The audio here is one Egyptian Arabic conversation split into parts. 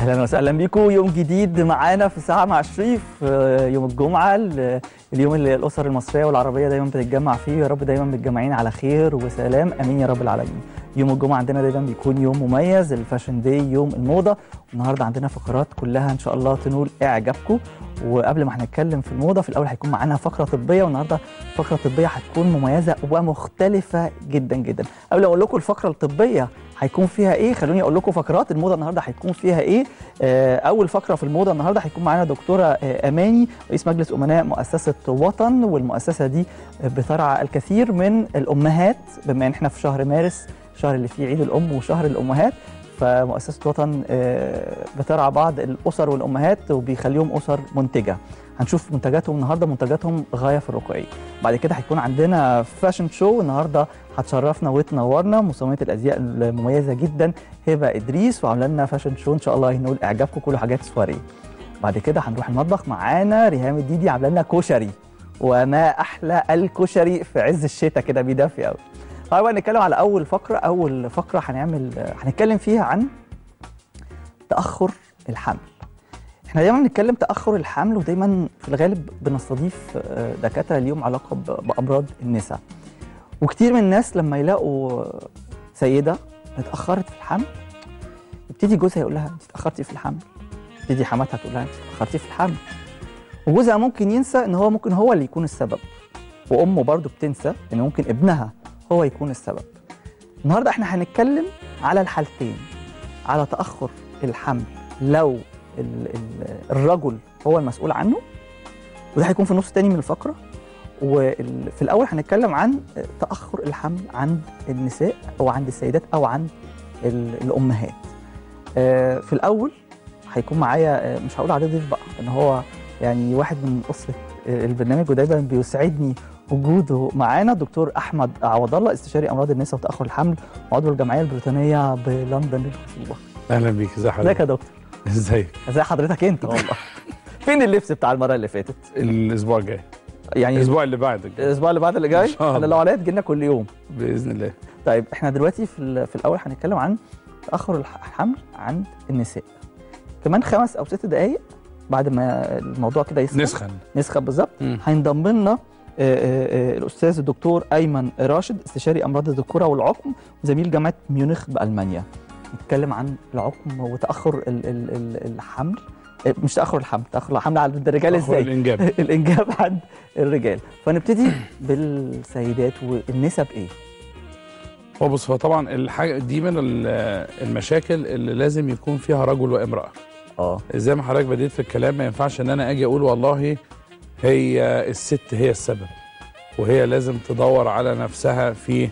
اهلا وسهلا بيكم يوم جديد معانا في ساعه مع شريف آه، يوم الجمعه ال- اليوم اللي الاسر المصريه والعربيه دايما بتتجمع فيه يا رب دايما متجمعين على خير وسلام امين يا رب العالمين يوم الجمعه عندنا دايما بيكون يوم مميز الفاشن داي يوم الموضه والنهارده عندنا فقرات كلها ان شاء الله تنول اعجابكم وقبل ما هنتكلم في الموضه في الاول هيكون معانا فقره طبيه والنهارده فقره طبيه هتكون مميزه ومختلفه جدا جدا قبل ما اقول لكم الفقره الطبيه هيكون فيها ايه خلوني اقول لكم فقرات الموضه النهارده هيكون فيها ايه آه، اول فقره في الموضه النهارده هيكون معانا دكتوره آه، اماني رئيس مجلس امناء مؤسسه وطن والمؤسسه دي بترعى الكثير من الامهات بما ان احنا في شهر مارس الشهر اللي فيه عيد الام وشهر الامهات فمؤسسه وطن آه، بترعى بعض الاسر والامهات وبيخليهم اسر منتجه هنشوف منتجاتهم النهارده منتجاتهم غايه في الرقي بعد كده هيكون عندنا فاشن شو النهارده هتشرفنا وتنورنا مصممه الازياء المميزه جدا هبه ادريس وعامله لنا فاشن شو ان شاء الله ينول اعجابكم كله حاجات سواريه بعد كده هنروح المطبخ معانا ريهام الديدي عامله لنا كشري وما احلى الكشري في عز الشتاء كده بيدفي قوي طيب بقى نتكلم على اول فقره اول فقره هنعمل هنتكلم فيها عن تاخر الحمل احنا دايما بنتكلم تاخر الحمل ودايما في الغالب بنستضيف آه، دكاتره ليهم علاقه ب- بامراض النساء وكتير من الناس لما يلاقوا سيده اتاخرت في الحمل يبتدي جوزها يقول لها انت اتاخرتي في الحمل تبتدي حماتها تقول لها انت اتاخرتي في الحمل وجوزها ممكن ينسى ان هو ممكن هو اللي يكون السبب وامه برضو بتنسى ان ممكن ابنها هو يكون السبب النهارده احنا هنتكلم على الحالتين على تاخر الحمل لو ال ال الرجل هو المسؤول عنه وده هيكون في النص التاني من الفقره وفي الاول هنتكلم عن تاخر الحمل عند النساء او عند السيدات او عند ال- الامهات آه، في الاول هيكون معايا آه، مش هقول عليه ضيف بقى ان هو يعني واحد من اسره آه، البرنامج ودايما بيسعدني وجوده معانا دكتور احمد عوض الله استشاري امراض النساء وتاخر الحمل وعضو الجمعيه البريطانيه بلندن للخصوبه اهلا بيك ازي ازيك حضرتك يا دكتور ازيك ازي حضرتك انت والله فين اللبس بتاع المره اللي فاتت الاسبوع الجاي يعني الاسبوع اللي بعدك الاسبوع اللي بعد اللي جاي إن شاء الله. انا لو عليا تجينا كل يوم باذن الله طيب احنا دلوقتي في ال- في الاول هنتكلم عن تاخر الح- الحمل عند النساء كمان خمس او ست دقائق بعد ما الموضوع كده يسخن نسخن نسخن بالظبط مم. هينضم لنا آه، آه، آه، الاستاذ الدكتور ايمن راشد استشاري امراض الذكوره والعقم زميل جامعه ميونخ بالمانيا نتكلم عن العقم وتاخر ال- ال- ال- الحمل آه، مش تاخر الحمل تاخر الحمل عند الرجال تأخر ازاي الانجاب الانجاب عند الرجال فنبتدي بالسيدات والنساء بايه هو بص هو طبعا الحاجه دي من ال- المشاكل اللي لازم يكون فيها رجل وامراه اه زي ما حضرتك بديت في الكلام ما ينفعش ان انا اجي اقول والله هي الست هي السبب وهي لازم تدور على نفسها في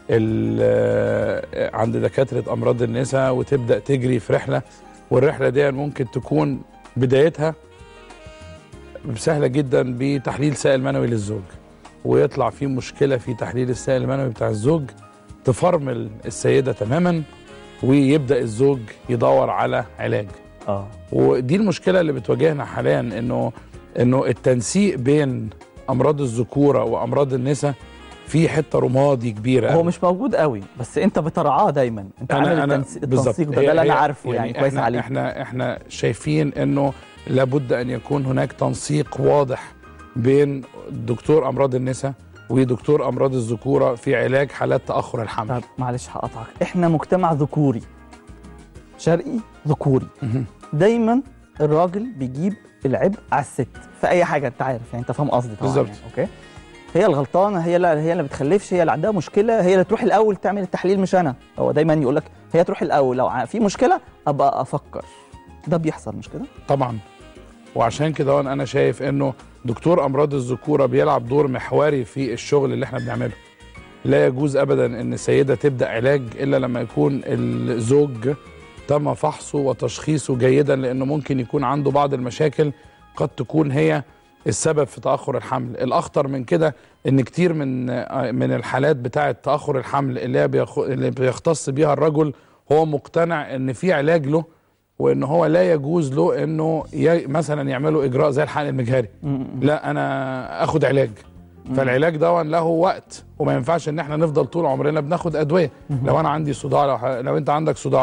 ال- عند دكاتره امراض النساء وتبدا تجري في رحله والرحله دي ممكن تكون بدايتها سهله جدا بتحليل سائل منوي للزوج ويطلع في مشكله في تحليل السائل المنوي بتاع الزوج تفرمل السيده تماما ويبدا الزوج يدور على علاج اه ودي المشكله اللي بتواجهنا حاليا انه انه التنسيق بين امراض الذكوره وامراض النساء في حته رمادي كبيره هو مش موجود قوي بس انت بترعاه دايما انت عامل التنسيق, بالظبط. التنسيق ده هي- ده اللي انا هي- عارفه يعني, كويس احنا عليك احنا احنا شايفين انه لابد ان يكون هناك تنسيق واضح بين دكتور امراض النساء ودكتور امراض الذكوره في علاج حالات تاخر الحمل طب معلش هقطعك احنا مجتمع ذكوري شرقي ذكوري مهم. دايما الراجل بيجيب العبء على الست في اي حاجه انت عارف يعني انت فاهم قصدي طبعا بالظبط. يعني. اوكي هي الغلطانه هي اللي هي اللي بتخلفش هي اللي عندها مشكله هي اللي تروح الاول تعمل التحليل مش انا هو دايما يقول لك هي تروح الاول لو ع- في مشكله ابقى افكر ده بيحصل مش كده طبعا وعشان كده انا شايف انه دكتور امراض الذكوره بيلعب دور محوري في الشغل اللي احنا بنعمله لا يجوز ابدا ان سيده تبدا علاج الا لما يكون الزوج تم فحصه وتشخيصه جيدا لانه ممكن يكون عنده بعض المشاكل قد تكون هي السبب في تاخر الحمل الاخطر من كده ان كتير من من الحالات بتاعه تاخر الحمل اللي هي بيخ- اللي بيختص بيها الرجل هو مقتنع ان في علاج له وان هو لا يجوز له انه ي... مثلا يعملوا اجراء زي الحقن المجهري لا انا اخد علاج فالعلاج ده له وقت وما ينفعش ان احنا نفضل طول عمرنا بناخد ادويه لو انا عندي صداع لو, ح... لو انت عندك صداع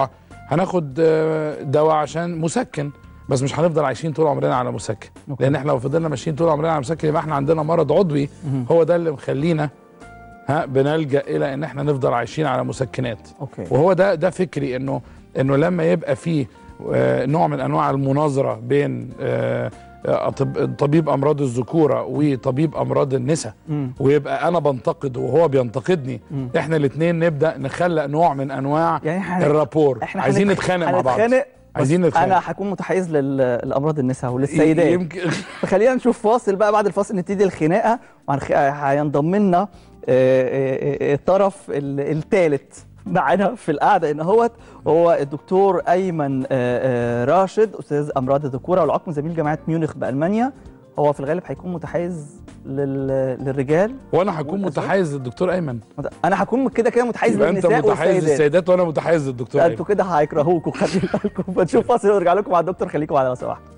هناخد آه، دواء عشان مسكن بس مش هنفضل عايشين طول عمرنا على مسكن أوكي. لان احنا لو فضلنا ماشيين طول عمرنا على مسكن يبقى احنا عندنا مرض عضوي مهم. هو ده اللي مخلينا ها بنلجا الى ان احنا نفضل عايشين على مسكنات اوكي وهو ده ده فكري انه انه لما يبقى فيه آه، نوع من انواع المناظره بين آه، آه، طب- طبيب امراض الذكوره وطبيب امراض النساء مم. ويبقى انا بنتقد وهو بينتقدني مم. احنا الاثنين نبدا نخلق نوع من انواع يعني احنا الرابور احنا عايزين هنتخ- نتخانق مع بعض هنتخانق عايزين بس نتخانق انا هكون متحيز لل- لامراض النساء وللسيدات يمكن فخلينا نشوف فاصل بقى بعد الفاصل نبتدي الخناقه وهنخ- هينضم لنا آه، آه، آه، الطرف الثالث معانا في القعده ان هوت هو الدكتور ايمن آه، آه، راشد استاذ امراض الذكوره والعقم زميل جامعه ميونخ بالمانيا هو في الغالب هيكون متحيز لل- للرجال وانا هكون والأزواج؟ متحيز للدكتور ايمن انا هكون كده كده متحيز يبقى انت للنساء متحيز والسيدات للسيدات وانا متحيز للدكتور لا، ايمن انتوا كده هيكرهوكوا خلي بالكم بنشوف فاصل ونرجع لكم مع الدكتور خليكم على سواحل